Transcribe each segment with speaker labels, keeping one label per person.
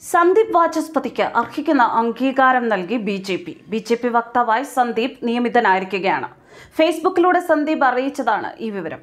Speaker 1: സന്ദീപ് വാചസ്പതിക്ക് അർഹിക്കുന്ന അംഗീകാരം നൽകി B J P B J P വക്താവായി സന്ദീപ് നിയമിതനായിരിക്കുകയാണ് ഫേസ്ബുക്കിലൂടെ സന്ദീപ് അറിയിച്ചതാണ് ഈ വിവരം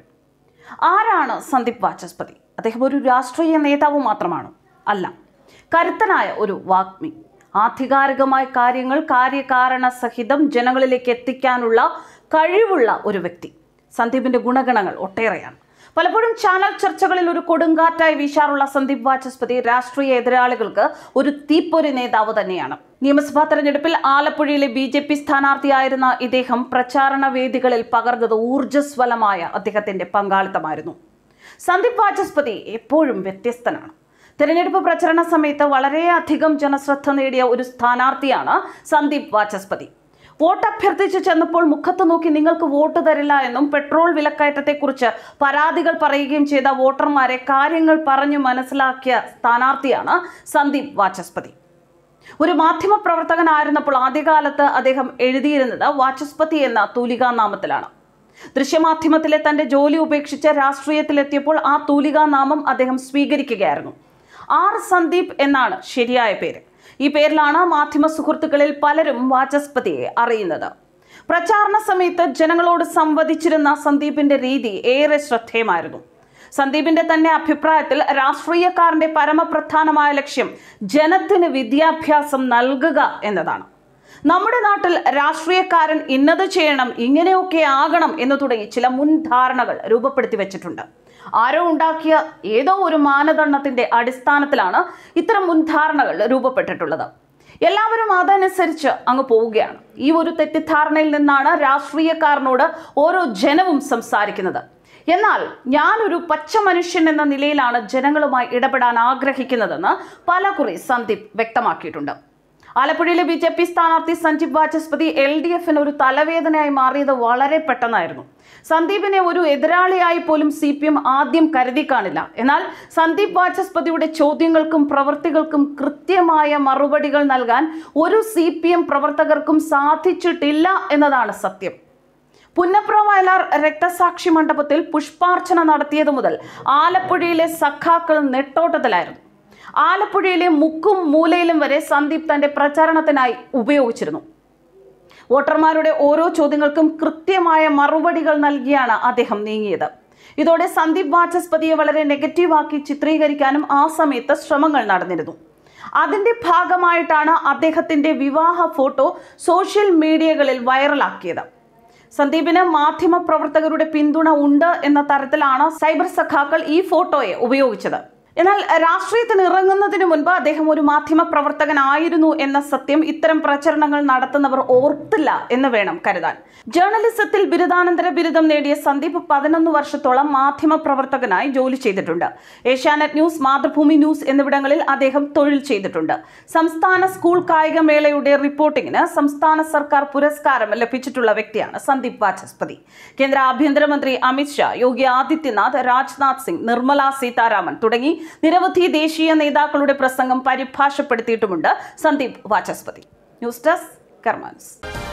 Speaker 1: ആരാണ് സന്ദീപ് വാചസ്പതി അദ്ദേഹം ഒരു രാഷ്ട്രീയ നേതാവ് മാത്രമാണോ അല്ല കരുത്തനായ ഒരു വാഗ്മി ആധികാരികമായ കാര്യങ്ങൾ കാര്യകാരണ സഹിതം ജനങ്ങളിലേക്ക് എത്തിക്കാനുള്ള കഴിവുള്ള ഒരു വ്യക്തി സന്ദീപിന്റെ ഗുണഗണങ്ങൾ ഒട്ടേറെയാണ് പലപ്പോഴും ചാനൽ ചർച്ചകളിൽ ഒരു കൊടുങ്കാറ്റായി വീശാറുള്ള സന്ദീപ് വാചസ്പതി രാഷ്ട്രീയ എതിരാളികൾക്ക് ഒരു തീപ്പൊരി നേതാവ് തന്നെയാണ് നിയമസഭാ തെരഞ്ഞെടുപ്പിൽ ആലപ്പുഴയിലെ ബി ജെ പി സ്ഥാനാർത്ഥിയായിരുന്ന ഇദ്ദേഹം പ്രചാരണ വേദികളിൽ പകർന്നത് ഊർജ്ജസ്വലമായ അദ്ദേഹത്തിന്റെ പങ്കാളിത്തമായിരുന്നു സന്ദീപ് വാചസ്പതി എപ്പോഴും വ്യത്യസ്തനാണ് തെരഞ്ഞെടുപ്പ് പ്രചരണ സമയത്ത് വളരെയധികം ജനശ്രദ്ധ നേടിയ ഒരു സ്ഥാനാർത്ഥിയാണ് സന്ദീപ് വാചസ്പതി വോട്ട് അഭ്യർത്ഥിച്ച് ചെന്നപ്പോൾ മുഖത്ത് നോക്കി നിങ്ങൾക്ക് വോട്ട് തരില്ല എന്നും പെട്രോൾ വിലക്കയറ്റത്തെക്കുറിച്ച് പരാതികൾ പറയുകയും ചെയ്ത വോട്ടർമാരെ കാര്യങ്ങൾ പറഞ്ഞു മനസ്സിലാക്കിയ സ്ഥാനാർത്ഥിയാണ് സന്ദീപ് വാചസ്പതി ഒരു മാധ്യമ പ്രവർത്തകനായിരുന്നപ്പോൾ ആദ്യകാലത്ത് അദ്ദേഹം എഴുതിയിരുന്നത് വാചസ്പതി എന്ന തൂലികാനാമത്തിലാണ് ദൃശ്യമാധ്യമത്തിലെ തന്റെ ജോലി ഉപേക്ഷിച്ച് രാഷ്ട്രീയത്തിലെത്തിയപ്പോൾ ആ തൂലികാനാമം അദ്ദേഹം സ്വീകരിക്കുകയായിരുന്നു ആർ സന്ദീപ് എന്നാണ് ശരിയായ പേര് ഈ പേരിലാണ് മാധ്യമ സുഹൃത്തുക്കളിൽ പലരും വാചസ്പതിയെ അറിയുന്നത് പ്രചാരണ സമയത്ത് ജനങ്ങളോട് സംവദിച്ചിരുന്ന സന്ദീപിന്റെ രീതി ഏറെ ശ്രദ്ധേയമായിരുന്നു സന്ദീപിന്റെ തന്നെ അഭിപ്രായത്തിൽ രാഷ്ട്രീയക്കാരന്റെ പരമപ്രധാനമായ ലക്ഷ്യം ജനത്തിന് വിദ്യാഭ്യാസം നൽകുക എന്നതാണ് നമ്മുടെ നാട്ടിൽ രാഷ്ട്രീയക്കാരൻ ഇന്നത് ചെയ്യണം ഇങ്ങനെയൊക്കെ ആകണം എന്ന് തുടങ്ങി ചില മുൻധാരണകൾ രൂപപ്പെടുത്തി വെച്ചിട്ടുണ്ട് ആരോ ഉണ്ടാക്കിയ ഏതോ ഒരു മാനദണ്ഡത്തിന്റെ അടിസ്ഥാനത്തിലാണ് ഇത്തരം മുൻധാരണകൾ രൂപപ്പെട്ടിട്ടുള്ളത് എല്ലാവരും അതനുസരിച്ച് അങ്ങ് പോവുകയാണ് ഈ ഒരു തെറ്റിദ്ധാരണയിൽ നിന്നാണ് രാഷ്ട്രീയക്കാരനോട് ഓരോ ജനവും സംസാരിക്കുന്നത് എന്നാൽ ഞാനൊരു പച്ച മനുഷ്യൻ എന്ന നിലയിലാണ് ജനങ്ങളുമായി ഇടപെടാൻ ആഗ്രഹിക്കുന്നതെന്ന് പലകുറി സന്ദീപ് വ്യക്തമാക്കിയിട്ടുണ്ട് ആലപ്പുഴയിലെ ബി ജെ പി സ്ഥാനാർത്ഥി സഞ്ജീവ് വാചസ്പതി എൽ ഡി എഫിന് ഒരു തലവേദനയായി മാറിയത് വളരെ പെട്ടെന്നായിരുന്നു സന്ദീപിനെ ഒരു എതിരാളിയായി പോലും സി പി എം ആദ്യം കരുതി കാണില്ല എന്നാൽ സന്ദീപ് വാചസ്പതിയുടെ ചോദ്യങ്ങൾക്കും പ്രവൃത്തികൾക്കും കൃത്യമായ മറുപടികൾ നൽകാൻ ഒരു സി പി എം പ്രവർത്തകർക്കും സാധിച്ചിട്ടില്ല എന്നതാണ് സത്യം പുന്നപ്ര വയലാർ രക്തസാക്ഷി മണ്ഡപത്തിൽ പുഷ്പാർച്ചന നടത്തിയതു മുതൽ ആലപ്പുഴയിലെ സഖാക്കൾ നെട്ടോട്ടത്തിലായിരുന്നു ആലപ്പുഴയിലെ മുക്കും മൂലയിലും വരെ സന്ദീപ് തന്റെ പ്രചാരണത്തിനായി ഉപയോഗിച്ചിരുന്നു വോട്ടർമാരുടെ ഓരോ ചോദ്യങ്ങൾക്കും കൃത്യമായ മറുപടികൾ നൽകിയാണ് അദ്ദേഹം നീങ്ങിയത് ഇതോടെ സന്ദീപ് വാചസ്പതിയെ വളരെ നെഗറ്റീവാക്കി ചിത്രീകരിക്കാനും ആ സമയത്ത് ശ്രമങ്ങൾ നടന്നിരുന്നു അതിന്റെ ഭാഗമായിട്ടാണ് അദ്ദേഹത്തിന്റെ വിവാഹ ഫോട്ടോ സോഷ്യൽ മീഡിയകളിൽ വൈറലാക്കിയത് സന്ദീപിന് മാധ്യമ പ്രവർത്തകരുടെ പിന്തുണ ഉണ്ട് എന്ന തരത്തിലാണ് സൈബർ സഖാക്കൾ ഈ ഫോട്ടോയെ ഉപയോഗിച്ചത് എന്നാൽ രാഷ്ട്രീയത്തിന് ഇറങ്ങുന്നതിന് മുൻപ് അദ്ദേഹം ഒരു മാധ്യമ പ്രവർത്തകനായിരുന്നു എന്ന സത്യം ഇത്തരം പ്രചരണങ്ങൾ നടത്തുന്നവർ ഓർത്തില്ല എന്ന് വേണം കരുതാൻ ജേർണലിസത്തിൽ ബിരുദാനന്തര ബിരുദം നേടിയ സന്ദീപ് പതിനൊന്ന് വർഷത്തോളം മാധ്യമ പ്രവർത്തകനായി ജോലി ചെയ്തിട്ടുണ്ട് ഏഷ്യാനെറ്റ് ന്യൂസ് മാതൃഭൂമി ന്യൂസ് എന്നിവിടങ്ങളിൽ അദ്ദേഹം തൊഴിൽ ചെയ്തിട്ടുണ്ട് സംസ്ഥാന സ്കൂൾ കായികമേളയുടെ റിപ്പോർട്ടിങ്ങിന് സംസ്ഥാന സർക്കാർ പുരസ്കാരം ലഭിച്ചിട്ടുള്ള വ്യക്തിയാണ് സന്ദീപ് വാചസ്പതി കേന്ദ്ര ആഭ്യന്തരമന്ത്രി അമിത്ഷാ യോഗി ആദിത്യനാഥ് രാജ്നാഥ് സിംഗ് നിർമ്മല സീതാരാമൻ തുടങ്ങി നിരവധി ദേശീയ നേതാക്കളുടെ പ്രസംഗം പരിഭാഷപ്പെടുത്തിയിട്ടുമുണ്ട് സന്ദീപ് വാചസ്പതി ന്യൂസ് ഡെസ്ക് കർമാൻസ്